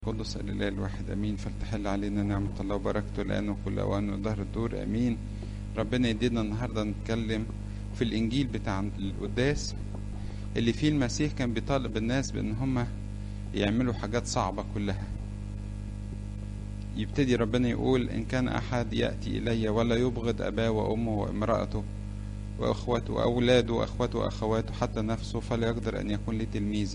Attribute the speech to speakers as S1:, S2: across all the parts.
S1: قدس الإله الواحد أمين فلتحل علينا نعمة الله وبركته الآن وكل أوان وظهر الدور أمين ربنا يدينا النهاردة نتكلم في الإنجيل بتاع القداس اللي فيه المسيح كان بيطالب الناس بأن هم يعملوا حاجات صعبة كلها يبتدي ربنا يقول إن كان أحد يأتي إلي ولا يبغض أباه وأمه وامرأته وأخوته وأولاده وأخوته وأخواته حتى نفسه فلا يقدر أن يكون لي تلميذا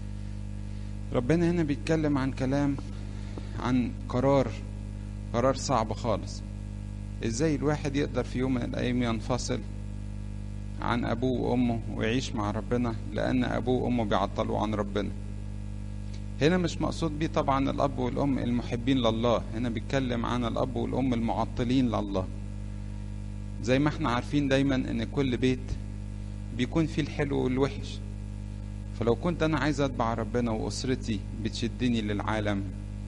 S1: ربنا هنا بيتكلم عن كلام عن قرار قرار صعب خالص ازاي الواحد يقدر في يوم من الايام ينفصل عن ابوه وامه ويعيش مع ربنا لان ابوه وامه بيعطلوه عن ربنا هنا مش مقصود بيه طبعا الاب والام المحبين لله هنا بيتكلم عن الاب والام المعطلين لله زي ما احنا عارفين دايما ان كل بيت بيكون فيه الحلو والوحش فلو كنت انا عايز اتبع ربنا واسرتي بتشدني للعالم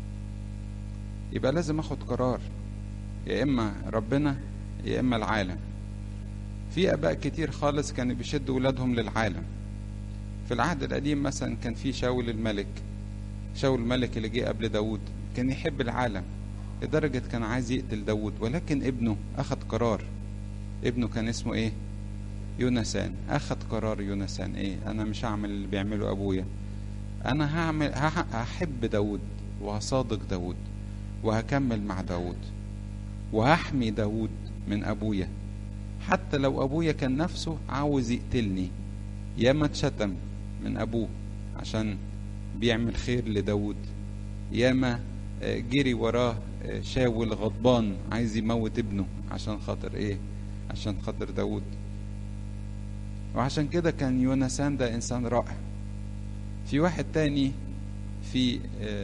S1: يبقى لازم اخد قرار يا اما ربنا يا اما العالم في اباء كتير خالص كانوا بيشدوا ولادهم للعالم في العهد القديم مثلا كان في شاول الملك شاول الملك اللي جه قبل داود كان يحب العالم لدرجة كان عايز يقتل داود ولكن ابنه أخد قرار ابنه كان اسمه ايه يونسان أخد قرار يونسان إيه أنا مش هعمل اللي بيعمله أبويا أنا هعمل هحب داود وهصادق داود وهكمل مع داود وهحمي داود من أبويا حتى لو أبويا كان نفسه عاوز يقتلني ياما اتشتم من أبوه عشان بيعمل خير لداود ياما جري وراه شاول غضبان عايز يموت ابنه عشان خاطر ايه عشان خاطر داود وعشان كده كان يونسان ده انسان رائع في واحد تاني في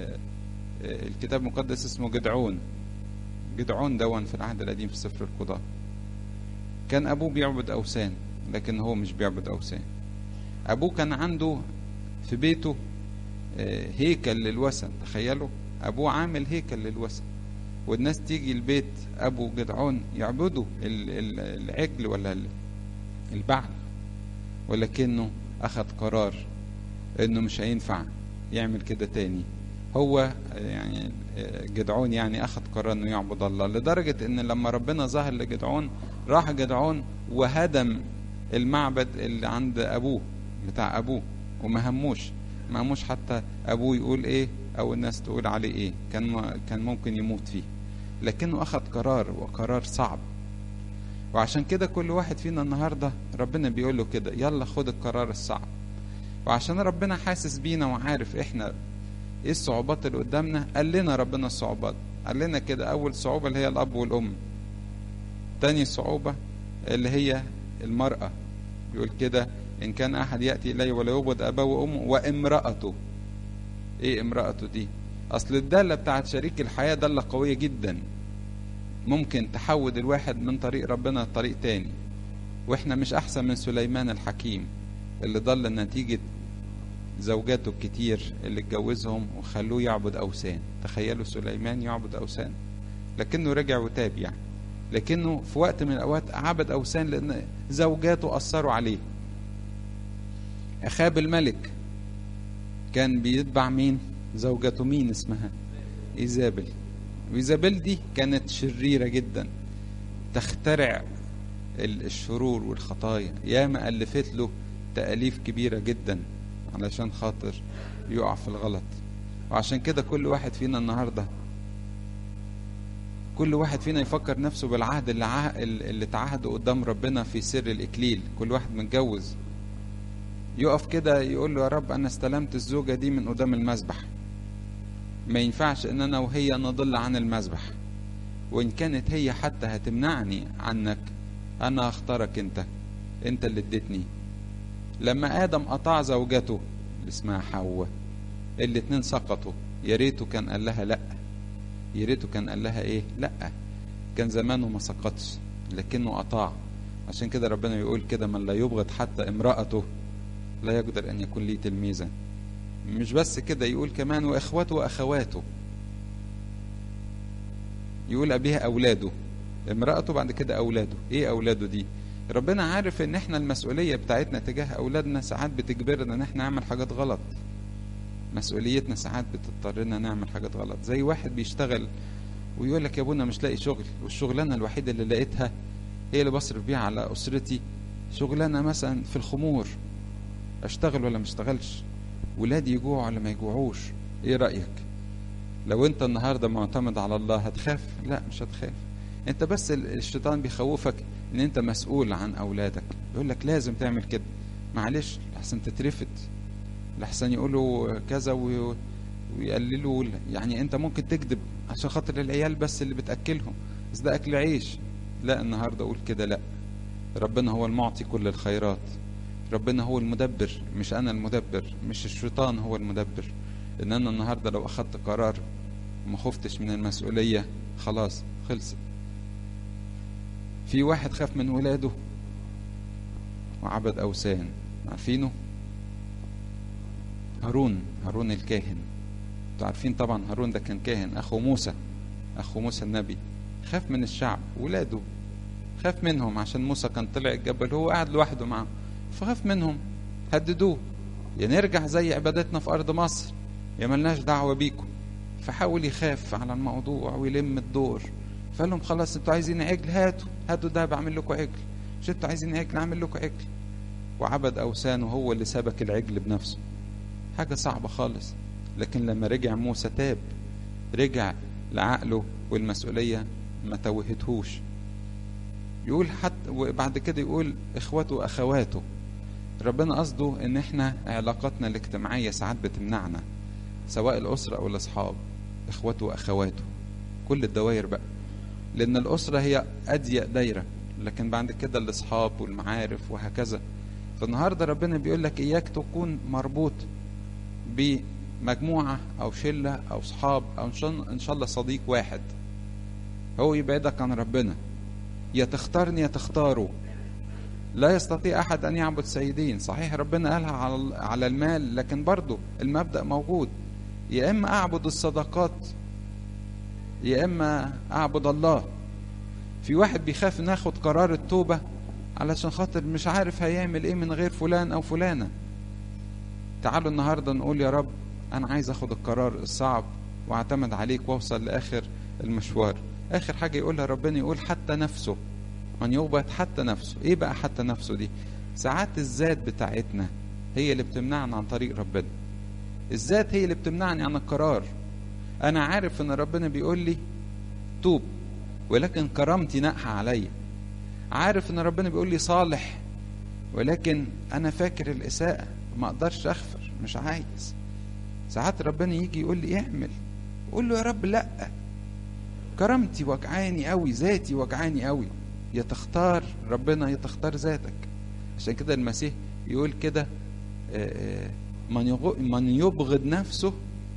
S1: الكتاب المقدس اسمه جدعون جدعون دون في العهد القديم في سفر القضاء كان ابوه بيعبد اوثان لكن هو مش بيعبد اوثان ابوه كان عنده في بيته هيكل للوثن تخيلوا ابوه عامل هيكل للوثن والناس تيجي البيت ابو جدعون يعبدوا العجل ولا البعل ولكنه أخذ قرار إنه مش هينفع يعمل كده تاني هو يعني جدعون يعني أخذ قرار إنه يعبد الله لدرجة إن لما ربنا ظهر لجدعون راح جدعون وهدم المعبد اللي عند أبوه بتاع أبوه وما هموش ما هموش حتى أبوه يقول إيه أو الناس تقول عليه إيه كان كان ممكن يموت فيه لكنه أخذ قرار وقرار صعب وعشان كده كل واحد فينا النهارده ربنا بيقول له كده يلا خد القرار الصعب وعشان ربنا حاسس بينا وعارف احنا ايه الصعوبات اللي قدامنا قال لنا ربنا الصعوبات قال لنا كده اول صعوبه اللي هي الاب والام تاني صعوبه اللي هي المراه يقول كده ان كان احد ياتي الي ولا يعبد اباه وامه وامراته ايه امراته دي اصل الداله بتاعت شريك الحياه داله قويه جدا ممكن تحود الواحد من طريق ربنا لطريق تاني واحنا مش احسن من سليمان الحكيم اللي ضل نتيجة زوجاته الكتير اللي اتجوزهم وخلوه يعبد اوثان تخيلوا سليمان يعبد اوثان لكنه رجع وتاب يعني لكنه في وقت من الاوقات عبد اوثان لان زوجاته اثروا عليه اخاب الملك كان بيتبع مين زوجته مين اسمها ايزابل وإيزابيل دي كانت شريرة جدا تخترع الشرور والخطايا ياما ألفت له تأليف كبيرة جدا علشان خاطر يقع في الغلط وعشان كده كل واحد فينا النهاردة كل واحد فينا يفكر نفسه بالعهد اللي, عه... اللي تعهده قدام ربنا في سر الإكليل كل واحد متجوز يقف كده يقول له يا رب أنا استلمت الزوجة دي من قدام المسبح ما ينفعش ان انا وهي نضل عن المذبح وان كانت هي حتى هتمنعني عنك انا اختارك انت انت اللي اديتني لما ادم قطع زوجته اللي اسمها حواء الاتنين سقطوا يا ريته كان قال لها لا يا ريته كان قال لها ايه لا كان زمانه ما سقطش لكنه قطع عشان كده ربنا يقول كده من لا يبغض حتى امرأته لا يقدر ان يكون لي تلميذا مش بس كده يقول كمان واخوته واخواته يقول ابيها اولاده امرأته بعد كده اولاده ايه اولاده دي ربنا عارف ان احنا المسؤولية بتاعتنا تجاه اولادنا ساعات بتجبرنا ان احنا نعمل حاجات غلط مسؤوليتنا ساعات بتضطرنا نعمل حاجات غلط زي واحد بيشتغل ويقول لك يا ابونا مش لاقي شغل والشغلانه الوحيده اللي لقيتها هي اللي بصرف بيها على اسرتي شغلانه مثلا في الخمور اشتغل ولا ما اشتغلش ولادي يجوعوا ولا ما يجوعوش ايه رايك لو انت النهارده معتمد على الله هتخاف لا مش هتخاف انت بس الشيطان بيخوفك ان انت مسؤول عن اولادك يقول لك لازم تعمل كده معلش لحسن تترفد لحسن يقولوا كذا ويقللوا يعني انت ممكن تكذب عشان خاطر العيال بس اللي بتاكلهم بس ده اكل عيش لا النهارده اقول كده لا ربنا هو المعطي كل الخيرات ربنا هو المدبر مش انا المدبر مش الشيطان هو المدبر ان انا النهارده لو اخدت قرار وما خفتش من المسؤوليه خلاص خلصت في واحد خاف من ولاده وعبد اوثان عارفينه هارون هارون الكاهن انتوا عارفين طبعا هارون ده كان كاهن اخو موسى اخو موسى النبي خاف من الشعب ولاده خاف منهم عشان موسى كان طلع الجبل هو قاعد لوحده معاهم فخاف منهم هددوه يا نرجع زي عبادتنا في ارض مصر يا ملناش دعوه بيكم فحاول يخاف على الموضوع ويلم الدور فقال لهم خلاص انتوا عايزين عجل هاتوا هاتوا ده بعمل لكم عجل مش انتوا عايزين عجل اعمل لكم عجل وعبد اوثانه هو اللي سبك العجل بنفسه حاجه صعبه خالص لكن لما رجع موسى تاب رجع لعقله والمسؤوليه ما توهتهوش يقول حتى وبعد كده يقول اخوته واخواته ربنا قصده ان احنا علاقاتنا الاجتماعيه ساعات بتمنعنا سواء الاسره او الاصحاب اخوته واخواته كل الدوائر بقى لان الاسره هي اضيق دايره لكن بعد كده الاصحاب والمعارف وهكذا فالنهارده ربنا بيقول لك اياك تكون مربوط بمجموعه او شله او صحاب او ان شاء الله صديق واحد هو يبعدك عن ربنا يا تختارني يا تختاره لا يستطيع احد ان يعبد سيدين صحيح ربنا قالها على على المال لكن برضه المبدا موجود يا اما اعبد الصدقات يا اما اعبد الله في واحد بيخاف ناخد قرار التوبه علشان خاطر مش عارف هيعمل ايه من غير فلان او فلانه تعالوا النهارده نقول يا رب انا عايز اخد القرار الصعب واعتمد عليك واوصل لاخر المشوار اخر حاجه يقولها ربنا يقول حتى نفسه من يغبط حتى نفسه ايه بقى حتى نفسه دي ساعات الذات بتاعتنا هي اللي بتمنعنا عن طريق ربنا الذات هي اللي بتمنعني عن القرار انا عارف ان ربنا بيقول لي توب ولكن كرامتي ناقحه عليا عارف ان ربنا بيقول لي صالح ولكن انا فاكر الاساءه ما اقدرش اغفر مش عايز ساعات ربنا يجي يقول لي اعمل قول له يا رب لا كرامتي وجعاني قوي ذاتي وجعاني قوي يا تختار ربنا يا تختار ذاتك عشان كده المسيح يقول كده من من يبغض نفسه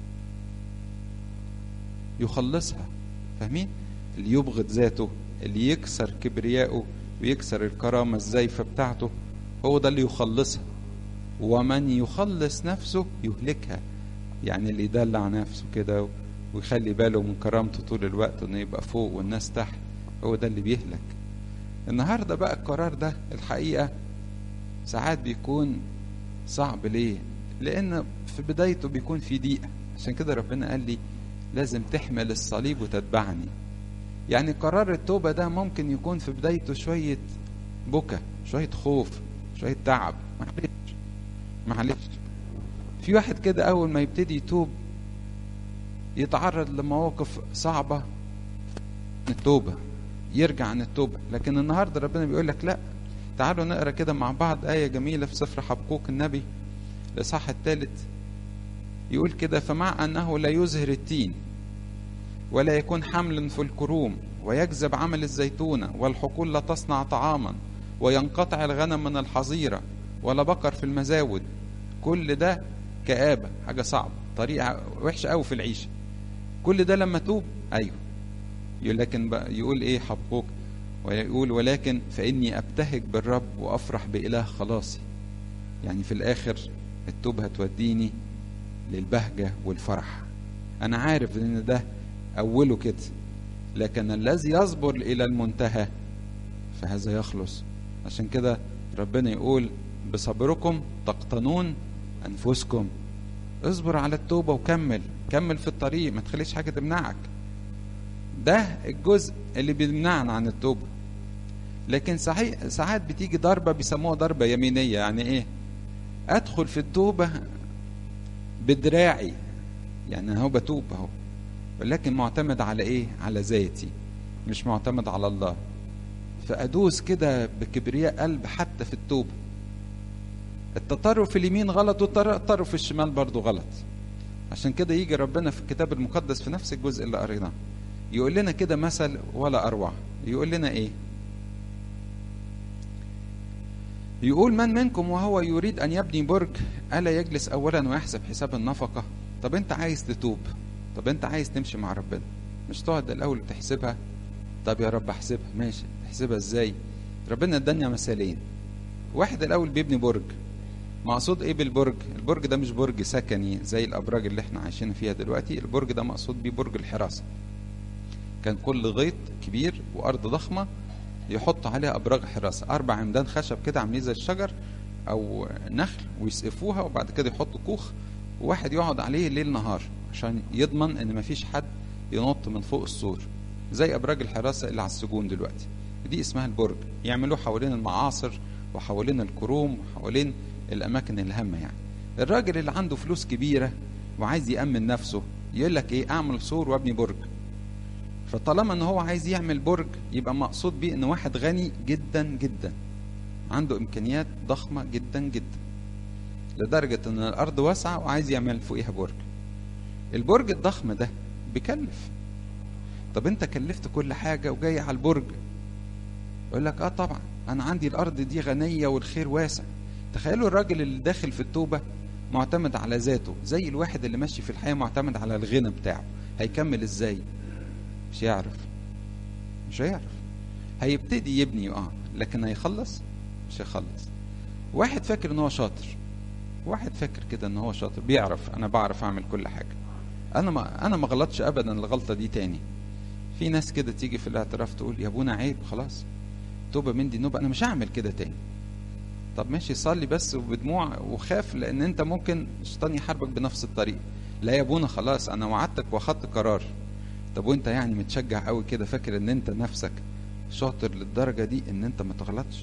S1: يخلصها فاهمين اللي يبغض ذاته اللي يكسر كبرياءه ويكسر الكرامة الزايفة بتاعته هو ده اللي يخلصها ومن يخلص نفسه يهلكها يعني اللي يدلع نفسه كده ويخلي باله من كرامته طول الوقت انه يبقى فوق والناس تحت هو ده اللي بيهلك النهارده بقى القرار ده الحقيقه ساعات بيكون صعب ليه لان في بدايته بيكون في ضيقه عشان كده ربنا قال لي لازم تحمل الصليب وتتبعني يعني قرار التوبه ده ممكن يكون في بدايته شويه بكى شويه خوف شويه تعب معلش معلش في واحد كده اول ما يبتدي يتوب يتعرض لمواقف صعبة التوبة يرجع عن التوبة لكن النهاردة ربنا بيقول لك لا تعالوا نقرا كده مع بعض آية جميلة في سفر حبقوق النبي الإصحاح الثالث يقول كده فمع أنه لا يزهر التين ولا يكون حمل في الكروم ويجذب عمل الزيتونة والحقول لا تصنع طعاما وينقطع الغنم من الحظيرة ولا بقر في المزاود كل ده كآبة حاجة صعبة طريقة وحشة أوي في العيشة كل ده لما توب أيوه لكن بقى يقول إيه حبقوك ويقول ولكن فإني أبتهج بالرب وأفرح بإله خلاصي يعني في الآخر التوبة هتوديني للبهجة والفرح أنا عارف إن ده أوله كده لكن الذي يصبر إلى المنتهى فهذا يخلص عشان كده ربنا يقول بصبركم تقتنون أنفسكم اصبر على التوبة وكمل كمل في الطريق ما تخليش حاجة تمنعك ده الجزء اللي بيمنعنا عن التوبة لكن صحيح ساعات بتيجي ضربة بيسموها ضربة يمينية يعني ايه ادخل في التوبة بدراعي يعني هو بتوب اهو ولكن معتمد على ايه على ذاتي مش معتمد على الله فادوس كده بكبرياء قلب حتى في التوبه التطرف اليمين غلط والتطرف الشمال برضه غلط عشان كده يجي ربنا في الكتاب المقدس في نفس الجزء اللي قريناه يقول لنا كده مثل ولا اروع يقول لنا ايه يقول من منكم وهو يريد ان يبني برج الا يجلس اولا ويحسب حساب النفقه طب انت عايز تتوب طب انت عايز تمشي مع ربنا مش تقعد الاول تحسبها طب يا رب احسبها ماشي تحسبها ازاي ربنا اداني مثالين واحد الاول بيبني برج مقصود ايه بالبرج البرج ده مش برج سكني زي الابراج اللي احنا عايشين فيها دلوقتي البرج ده مقصود بيه برج الحراسه كان كل غيط كبير وارض ضخمه يحط عليها ابراج حراسه اربع عمدان خشب كده عاملين زي الشجر او نخل ويسقفوها وبعد كده يحطوا كوخ وواحد يقعد عليه ليل نهار عشان يضمن ان مفيش حد ينط من فوق السور زي ابراج الحراسه اللي على السجون دلوقتي دي اسمها البرج يعملوه حوالين المعاصر وحوالين الكروم وحوالين الاماكن الهامه يعني الراجل اللي عنده فلوس كبيره وعايز يامن نفسه يقول لك ايه اعمل سور وابني برج فطالما ان هو عايز يعمل برج يبقى مقصود بيه ان واحد غني جدا جدا عنده امكانيات ضخمه جدا جدا لدرجه ان الارض واسعه وعايز يعمل فوقيها برج البرج الضخم ده بيكلف طب انت كلفت كل حاجه وجاي على البرج يقول لك اه طبعا انا عندي الارض دي غنيه والخير واسع تخيلوا الراجل اللي داخل في التوبه معتمد على ذاته زي الواحد اللي ماشي في الحياه معتمد على الغنى بتاعه هيكمل ازاي مش يعرف مش هيعرف هيبتدي يبني اه لكن هيخلص مش هيخلص واحد فاكر ان هو شاطر واحد فاكر كده ان هو شاطر بيعرف انا بعرف اعمل كل حاجه انا ما انا ما غلطش ابدا الغلطه دي تاني في ناس كده تيجي في الاعتراف تقول يا ابونا عيب خلاص توبه من دي نوبه انا مش هعمل كده تاني طب ماشي صلي بس وبدموع وخاف لان انت ممكن الشيطان يحاربك بنفس الطريقه لا يا ابونا خلاص انا وعدتك واخدت قرار طب وانت يعني متشجع قوي كده فاكر ان انت نفسك شاطر للدرجه دي ان انت ما تغلطش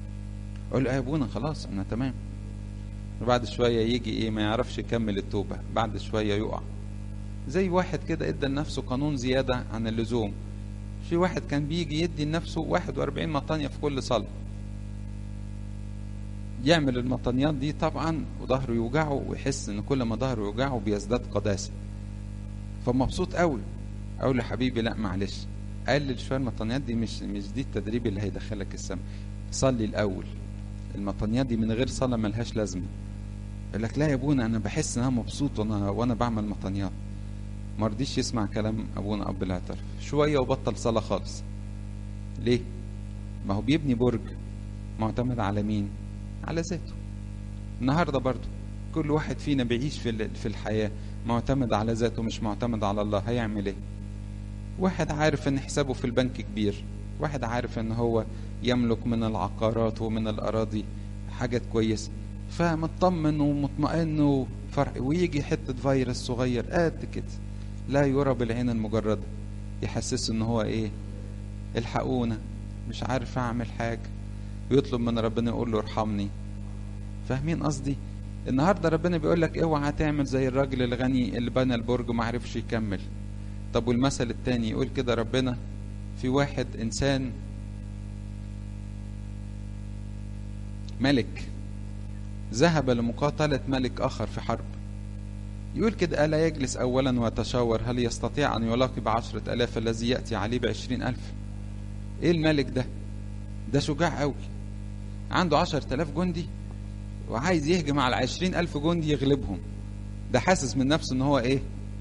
S1: قول يا ابونا خلاص انا تمام وبعد شويه يجي ايه ما يعرفش يكمل التوبه بعد شويه يقع زي واحد كده ادى لنفسه قانون زياده عن اللزوم في واحد كان بيجي يدي لنفسه 41 مطانيه في كل صلاه يعمل المطانيات دي طبعا وظهره يوجعه ويحس ان كل ما ظهره يوجعه بيزداد قداسه فمبسوط قوي اقول له حبيبي لا معلش قلل شويه المطانيات دي مش مش دي التدريب اللي هيدخلك السما صلي الاول المطانيات دي من غير صلاه ملهاش لازمه يقول لك لا يا ابونا انا بحس ان انا مبسوط وانا وانا بعمل مطانيات ما رضيش يسمع كلام ابونا اب الاعتراف شويه وبطل صلاه خالص ليه ما هو بيبني برج معتمد على مين على ذاته النهارده برضو كل واحد فينا بيعيش في في الحياه معتمد على ذاته مش معتمد على الله هيعمل ايه واحد عارف ان حسابه في البنك كبير واحد عارف ان هو يملك من العقارات ومن الاراضي حاجات كويسه فمطمن ومطمئن وفرح ويجي حته فيروس صغير قد كده لا يرى بالعين المجرده يحسسه ان هو ايه الحقونا مش عارف اعمل حاجه ويطلب من ربنا يقول له ارحمني فاهمين قصدي النهارده ربنا بيقول لك اوعى تعمل زي الراجل الغني اللي بنى البرج ما عرفش يكمل طب والمثل التاني يقول كده ربنا في واحد انسان ملك ذهب لمقاتلة ملك آخر في حرب يقول كده ألا يجلس أولا ويتشاور هل يستطيع أن يلاقي بعشرة ألاف الذي يأتي عليه بعشرين ألف إيه الملك ده ده شجاع قوي عنده عشرة ألاف جندي وعايز يهجم على عشرين ألف جندي يغلبهم ده حاسس من نفسه ان هو ايه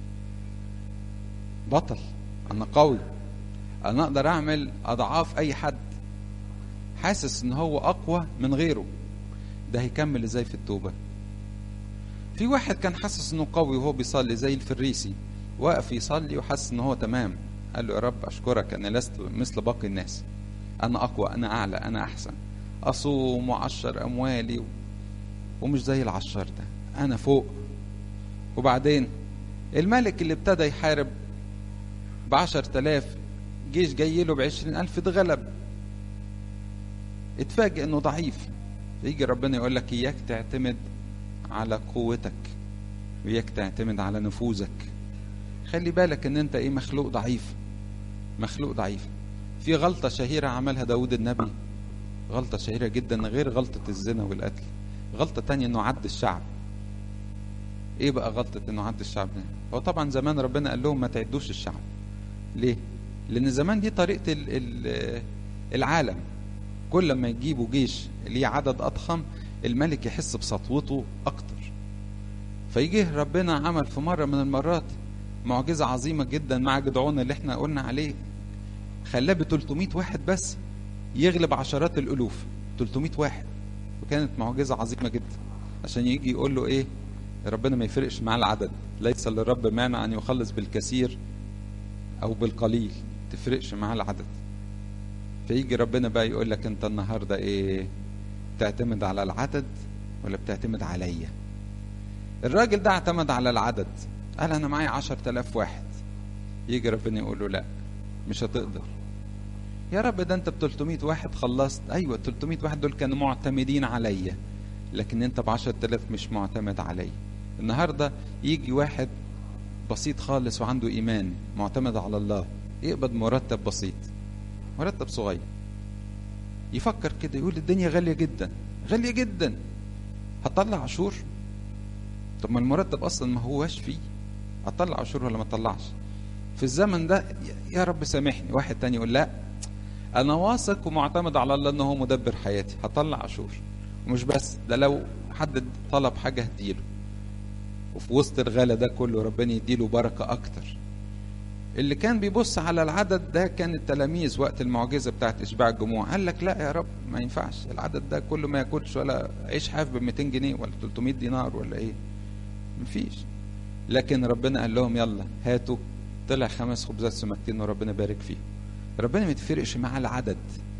S1: بطل انا قوي انا اقدر اعمل اضعاف اي حد حاسس ان هو اقوى من غيره ده هيكمل ازاي في التوبه في واحد كان حاسس انه قوي وهو بيصلي زي الفريسي واقف يصلي وحاسس ان هو تمام قال له يا رب اشكرك انا لست مثل باقي الناس انا اقوى انا اعلى انا احسن اصوم وعشر اموالي ومش زي العشار ده انا فوق وبعدين الملك اللي ابتدى يحارب بعشر تلاف جيش جاي له بعشرين ألف اتغلب اتفاجئ انه ضعيف فيجي ربنا يقول لك اياك تعتمد على قوتك وإياك تعتمد على نفوذك خلي بالك ان انت ايه مخلوق ضعيف مخلوق ضعيف في غلطة شهيرة عملها داود النبي غلطة شهيرة جدا غير غلطة الزنا والقتل غلطة تانية انه عد الشعب ايه بقى غلطة انه عد الشعب هو طبعا زمان ربنا قال لهم ما تعدوش الشعب ليه لان زمان دي طريقة ال ال العالم كل ما يجيبوا جيش ليه عدد اضخم الملك يحس بسطوته اكتر فيجي ربنا عمل في مرة من المرات معجزة عظيمة جدا مع جدعون اللي احنا قلنا عليه خلاه ب 300 واحد بس يغلب عشرات الالوف 300 واحد وكانت معجزة عظيمة جدا عشان يجي يقول له ايه ربنا ما يفرقش معاه العدد ليس للرب مانع ان يخلص بالكثير او بالقليل تفرقش معاه العدد فيجي ربنا بقى يقول لك انت النهارده ايه بتعتمد على العدد ولا بتعتمد عليا الراجل ده اعتمد على العدد قال انا معايا عشر تلاف واحد يجي ربنا يقول له لا مش هتقدر يا رب ده انت ب 300 واحد خلصت ايوه 300 واحد دول كانوا معتمدين عليا لكن انت ب 10000 مش معتمد عليا النهارده يجي واحد بسيط خالص وعنده ايمان معتمد على الله يقبض مرتب بسيط مرتب صغير يفكر كده يقول الدنيا غاليه جدا غاليه جدا هطلع عشور طب ما المرتب اصلا ما هواش فيه اطلع عشور ولا ما اطلعش في الزمن ده يا رب سامحني واحد تاني يقول لا انا واثق ومعتمد على الله ان هو مدبر حياتي هطلع عشور ومش بس ده لو حد طلب حاجه هديله وفي وسط الغلا ده كله ربنا يديله بركه اكتر اللي كان بيبص على العدد ده كان التلاميذ وقت المعجزه بتاعت اشباع الجموع قال لك لا يا رب ما ينفعش العدد ده كله ما ياكلش ولا عيش حاف ب 200 جنيه ولا 300 دينار ولا ايه مفيش لكن ربنا قال لهم يلا هاتوا طلع خمس خبزات سمكتين وربنا بارك فيهم ربنا ما يتفرقش معاه العدد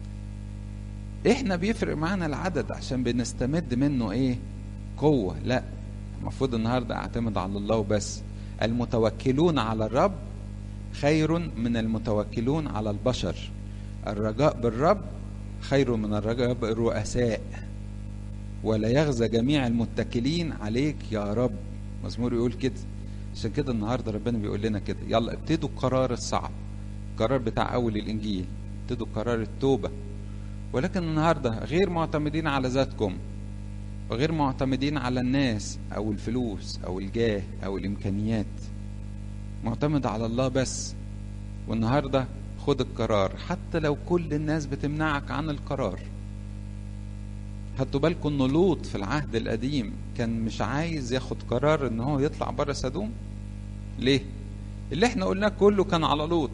S1: احنا بيفرق معانا العدد عشان بنستمد منه ايه قوة لا المفروض النهاردة اعتمد على الله وبس المتوكلون على الرب خير من المتوكلون على البشر الرجاء بالرب خير من الرجاء بالرؤساء ولا يغزى جميع المتكلين عليك يا رب مزمور يقول كده عشان كده النهارده ربنا بيقول لنا كده يلا ابتدوا القرار الصعب القرار بتاع اول الانجيل ابتدوا قرار التوبه ولكن النهارده غير معتمدين على ذاتكم وغير معتمدين على الناس او الفلوس او الجاه او الامكانيات معتمد على الله بس والنهارده خد القرار حتى لو كل الناس بتمنعك عن القرار خدتوا بالكم ان لوط في العهد القديم كان مش عايز ياخد قرار ان هو يطلع بره سدوم ليه اللي احنا قلناه كله كان على لوط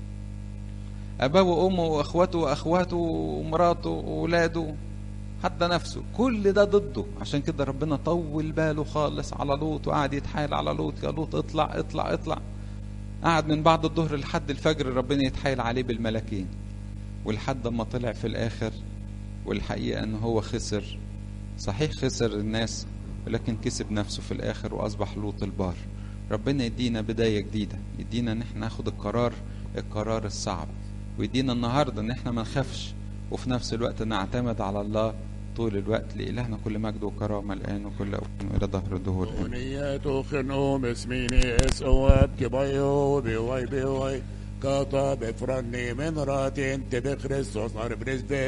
S1: اباه وامه واخواته واخواته ومراته واولاده حتى نفسه كل ده ضده عشان كده ربنا طول باله خالص على لوط وقعد يتحايل على لوط يا لوط اطلع اطلع اطلع قعد من بعد الظهر لحد الفجر ربنا يتحايل عليه بالملكين ولحد ما طلع في الاخر والحقيقة ان هو خسر صحيح خسر الناس ولكن كسب نفسه في الاخر واصبح لوط البار ربنا يدينا بداية جديدة يدينا ان احنا ناخد القرار القرار الصعب ويدينا النهاردة ان احنا ما نخافش وفي نفس الوقت نعتمد على الله طول الوقت لإلهنا كل مجد وكرامة الآن وكل أوان وإلى ظهر الدهور
S2: أغنية خنوم اسميني اسوات كبايو بيوي بيوي كاتا بفرني من راتين تبي خريستوس نار بريزبي